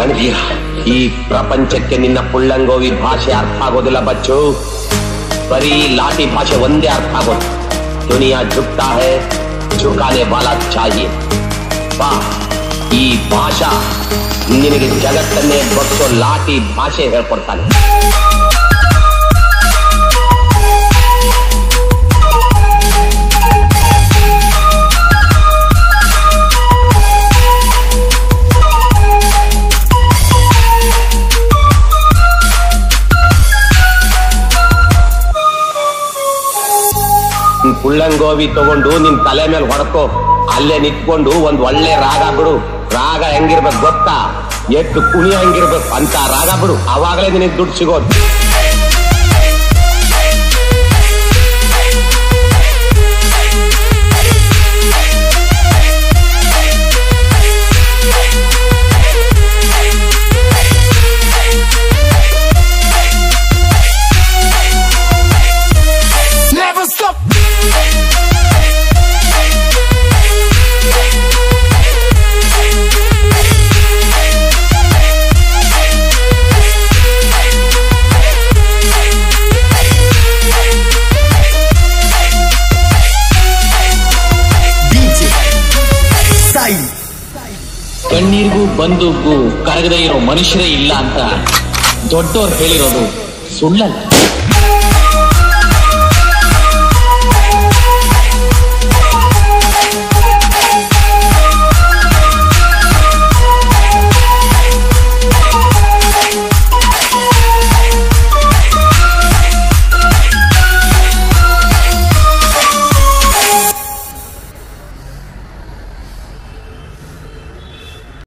ರಣಧೀರ ಈ ಪ್ರಪಂಚಕ್ಕೆ ನಿನ್ನ ಪುಳ್ಳಂಗೋವಿ ಭಾಷೆ ಅರ್ಥ ಆಗೋದಿಲ್ಲ ಬಚ್ಚು ಬರೀ ಲಾಠಿ ಭಾಷೆ ಒಂದೇ ಅರ್ಥ ಆಗೋದು ದುನಿಯಾ ಜುಕ್ತಾ ಹೇ ಜುಕಾನೆ ವಾಲಾ ಚಾಹಿಯೆ ಬಾ ಈ ಭಾಷಾ ನಿನಗೆ ಜಗತ್ತನ್ನೇ ಬಗ್ಸೋ ಲಾಠಿ ಭಾಷೆ ಹೇಳ್ಕೊಡ್ತಾನೆ ನಿನ್ ಕುಳ್ಳಂಗೋವಿ ತಗೊಂಡು ನಿನ್ ತಲೆ ಮೇಲೆ ಹೊಡ್ಕೋ ಅಲ್ಲೇ ನಿಂತ್ಕೊಂಡು ಒಂದ್ ಒಳ್ಳೆ ರಾಗ ಬಿಡು ರಾಗ ಹೆಂಗಿರ್ಬೇಕು ಗೊತ್ತಾ ಎಷ್ಟು ಕುಣಿ ಹೆಂಗಿರ್ಬೇಕು ಅಂತ ರಾಗ ಬಿಡು ಅವಾಗಲೇ ನಿನಗೆ ದುಡ್ಡು ಸಿಗೋದು Never stop. DJ Style. ಕಣ್ಣೀರ್ಗೂ ಬಂದೂಗೂ ಕರಗದೇ ಇರೋ ಮನುಷ್ಯರೇ ಇಲ್ಲ ಅಂತ ದೊಡ್ಡೋರು ಹೇಳಿರೋದು ಸುಳ್ಳಲ್ಲ